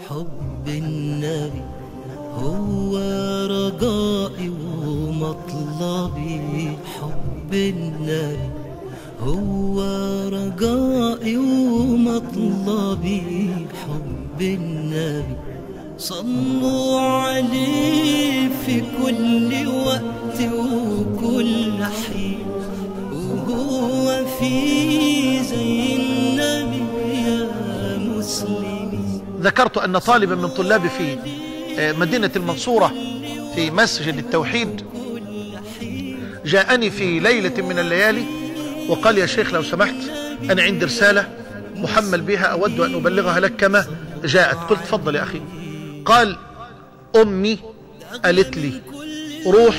حب النبي هو رجائي ومطلبي حب النبي هو رجائي ومطلبي حب النبي صلوا عليه في كل وقت وكل حين وهو في زي النبي يا مسلمين ذكرت أن طالبا من طلابي في آه، مدينة المنصورة في مسجد التوحيد جاءني في ليلة من الليالي وقال يا شيخ لو سمحت أنا عندي رسالة محمل بها أود أن أبلغها لك كما جاءت قلت تفضل يا أخي قال أمي قالت لي روح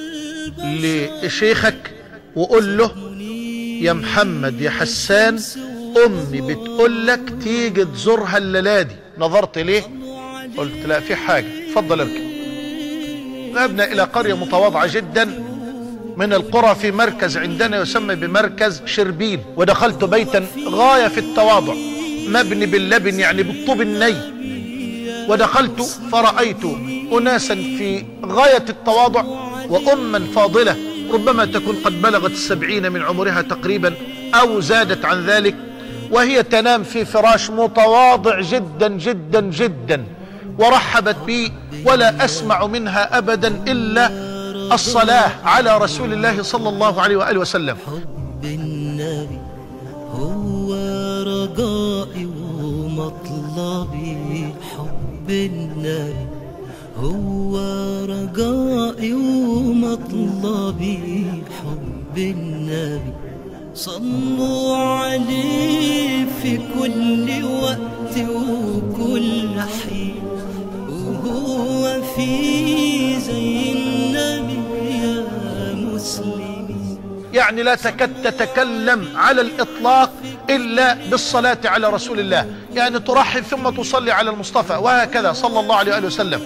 لشيخك وقول له يا محمد يا حسان أمي بتقول لك تيجي تزورها الليلة دي نظرت ليه قلت لا في حاجة اتفضل اركب ذهبنا إلى قرية متواضعة جدا من القرى في مركز عندنا يسمى بمركز شربين ودخلت بيتا غاية في التواضع مبني باللبن يعني بالطوب الني ودخلت فرأيت أناسا في غاية التواضع وأما فاضلة ربما تكون قد بلغت السبعين من عمرها تقريبا أو زادت عن ذلك وهي تنام في فراش متواضع جدا جدا جدا ورحبت بي ولا أسمع منها أبدا إلا الصلاة على رسول الله صلى الله عليه وآله وسلم حب النبي هو رجائي ومطلبي حب النبي هو رجائي ومطلبي حب النبي صلوا عليه في كل وقت وكل حين وهو في زي النبي يا مسلمين يعني لا تكاد تتكلم على الإطلاق إلا بالصلاة على رسول الله يعني ترحب ثم تصلي على المصطفى وهكذا صلى الله عليه وآله وسلم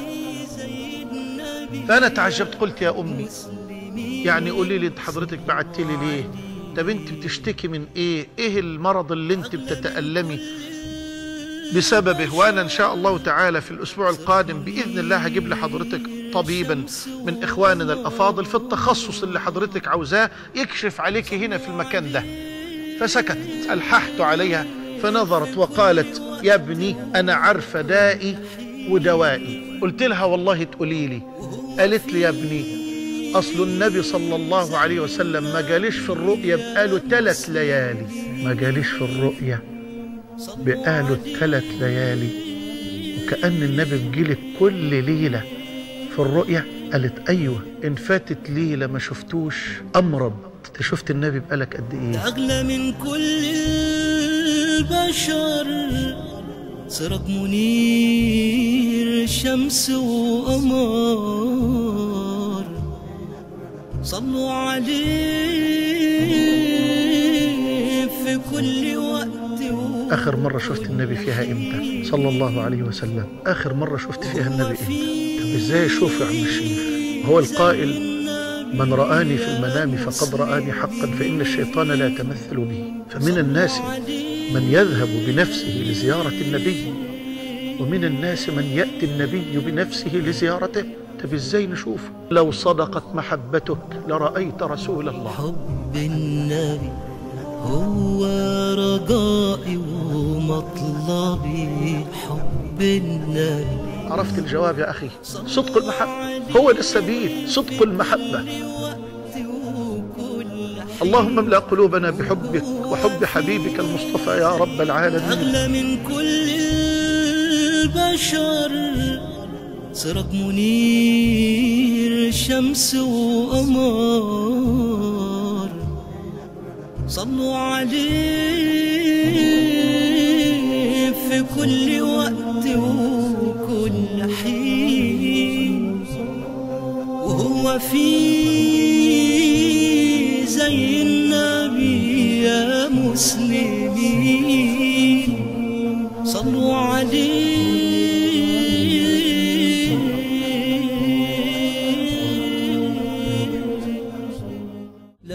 فأنا تعجبت قلت يا أمي يعني قولي لي انت حضرتك بعتت لي ليه طب انت بتشتكي من ايه ايه المرض اللي انت بتتألمي بسببه وانا ان شاء الله تعالى في الاسبوع القادم باذن الله هجيب لحضرتك طبيبا من اخواننا الافاضل في التخصص اللي حضرتك عاوزاه يكشف عليك هنا في المكان ده فسكت الححت عليها فنظرت وقالت يا ابني انا عارفه دائي ودوائي قلت لها والله تقولي لي قالت لي يا ابني اصل النبي صلى الله عليه وسلم ما جاليش في الرؤيا بقاله ثلاث ليالي ما جاليش في الرؤيا بقاله ثلاث ليالي وكأن النبي بيجيلك كل ليلة في الرؤيا قالت أيوة إن فاتت ليلة ما شفتوش أمرض أنت شفت النبي بقالك قد إيه أغلى من كل البشر سراج منير شمس وقمر صلوا عليه في كل وقت و- آخر مرة شفت النبي فيها إمتى صلى الله عليه وسلم آخر مرة شفت فيها النبي إمتى طب إزاي أشوف يا عم الشيخ هو القائل من رآني في المنام فقد رآني حقا فإن الشيطان لا يتمثل به فمن الناس من يذهب بنفسه لزيارة النبي ومن الناس من يأتي النبي بنفسه لزيارته طب ازاي نشوف لو صدقت محبتك لرأيت رسول الله حب النبي هو رجائي ومطلبي حب النبي عرفت الجواب يا أخي صدق المحبة هو ده السبيل صدق المحبة اللهم املأ قلوبنا بحبك وحب حبيبك المصطفى يا رب العالمين أغلى من كل البشر سراج منير شمس وقمر صلوا عليه في كل وقت وكل حين وهو في زي النبي يا مسلمين صلوا عليه